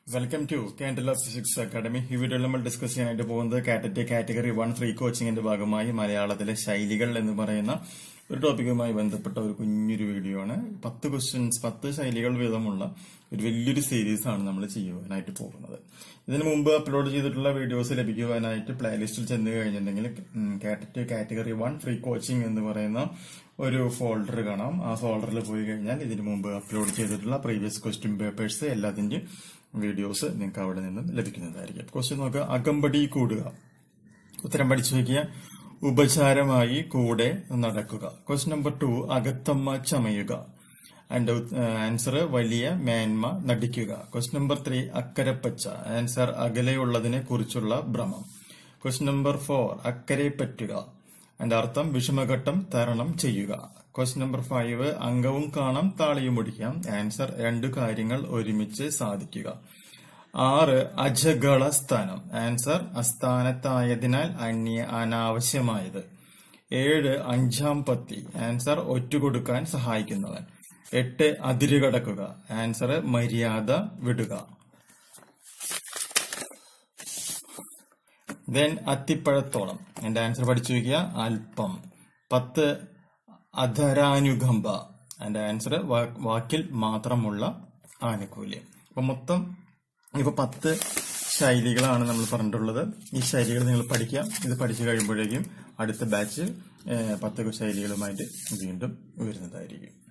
welcome to Kandala physics academy ഈ വീഡിയോയിൽ നമ്മൾ ഡിസ്കസ് ചെയ്യാനായിട്ട് പോകുന്നത് കാറ്ററ്റ് കാറ്റഗറി വൺ ഫ്രീ കോച്ചിങ്ങിന്റെ ഭാഗമായി മലയാളത്തിലെ ശൈലികൾ എന്ന് പറയുന്ന ഒരു ടോപ്പിക്കുമായി ബന്ധപ്പെട്ട ഒരു കുഞ്ഞൊരു വീഡിയോ ആണ് പത്ത് ക്വസ്റ്റ്യൻസ് പത്ത് ശൈലികൾ വീതമുള്ള ഒരു വലിയൊരു സീരീസ് ആണ് നമ്മൾ ചെയ്യുവാനായിട്ട് പോകുന്നത് ഇതിനു മുമ്പ് അപ്ലോഡ് ചെയ്തിട്ടുള്ള വീഡിയോസ് ലഭിക്കുവാനായിട്ട് പ്ലേലിസ്റ്റിൽ ചെന്ന് കഴിഞ്ഞിട്ടുണ്ടെങ്കിൽ KTET category one free coaching എന്ന് പറയുന്ന ഒരു ഫോൾഡർ കാണാം ആ ഫോൾഡറിൽ പോയി കഴിഞ്ഞാൽ ഇതിനു മുമ്പ് അപ്ലോഡ് ചെയ്തിട്ടുള്ള പ്രീവിയസ് ക്വസ്റ്റ്യൻ പേപ്പേഴ്സ് എല്ലാത്തിന്റെയും വീഡിയോസ് നിങ്ങൾക്ക് അവിടെ നിന്നും ലഭിക്കുന്നതായിരിക്കും ക്വസ്റ്റ്യൻ നോക്കുക അകമ്പടി കൂടുക ഉത്തരം പഠിച്ചു വയ്ക്കുക ഉപചാരമായി കൂടെ നടക്കുക ക്വസ്റ്റ്യൻ നമ്പർ ടു അകത്തമ്മ ചമയുക ആൻഡ് ആൻസർ വലിയ മേന്മ നടിക്കുക ക്വസ്റ്റ്യൻ നമ്പർ ത്രീ അക്കരപ്പച്ച ആൻസർ അകലെയുള്ളതിനെ കുറിച്ചുള്ള ഭ്രമം ക്വസ്റ്റ്യൻ നമ്പർ ഫോർ അക്കരെ പറ്റുക അതിന്റെ അർത്ഥം വിഷമഘട്ടം തരണം ചെയ്യുക ക്വസ്റ്റ്യൻ നമ്പർ ഫൈവ് അംഗവും കാണാം താളിയും ഒടിക്കാം ആൻസർ രണ്ടു കാര്യങ്ങൾ ഒരുമിച്ച് സാധിക്കുക ആറ് അജഗള സ്ഥാനം ആൻസർ അസ്ഥാനത്തായതിനാൽ അന്യ അനാവശ്യമായത് ഏഴ് അഞ്ചാം പത്തി ആൻസർ ഒറ്റുകൊടുക്കാൻ സഹായിക്കുന്നവൻ എട്ട് അതിരുകടക്കുക ആൻസർ മര്യാദ വിടുക ദെൻ അത്തിപ്പഴത്തോളം എന്റെ ആൻസർ പഠിച്ചു വയ്ക്കുക അല്പം പത്ത് അധരാനുകമ്പ എന്റെ ആൻസർ വാക്കിൽ മാത്രമുള്ള ആനുകൂല്യം അപ്പൊ മൊത്തം ഇപ്പൊ പത്ത് ശൈലികളാണ് നമ്മൾ പറഞ്ഞിട്ടുള്ളത് ഈ ശൈലികൾ നിങ്ങൾ പഠിക്കാം ഇത് പഠിച്ചു കഴിയുമ്പോഴേക്കും അടുത്ത ബാച്ച് പത്ത് ശൈലികളുമായിട്ട് വീണ്ടും വരുന്നതായിരിക്കും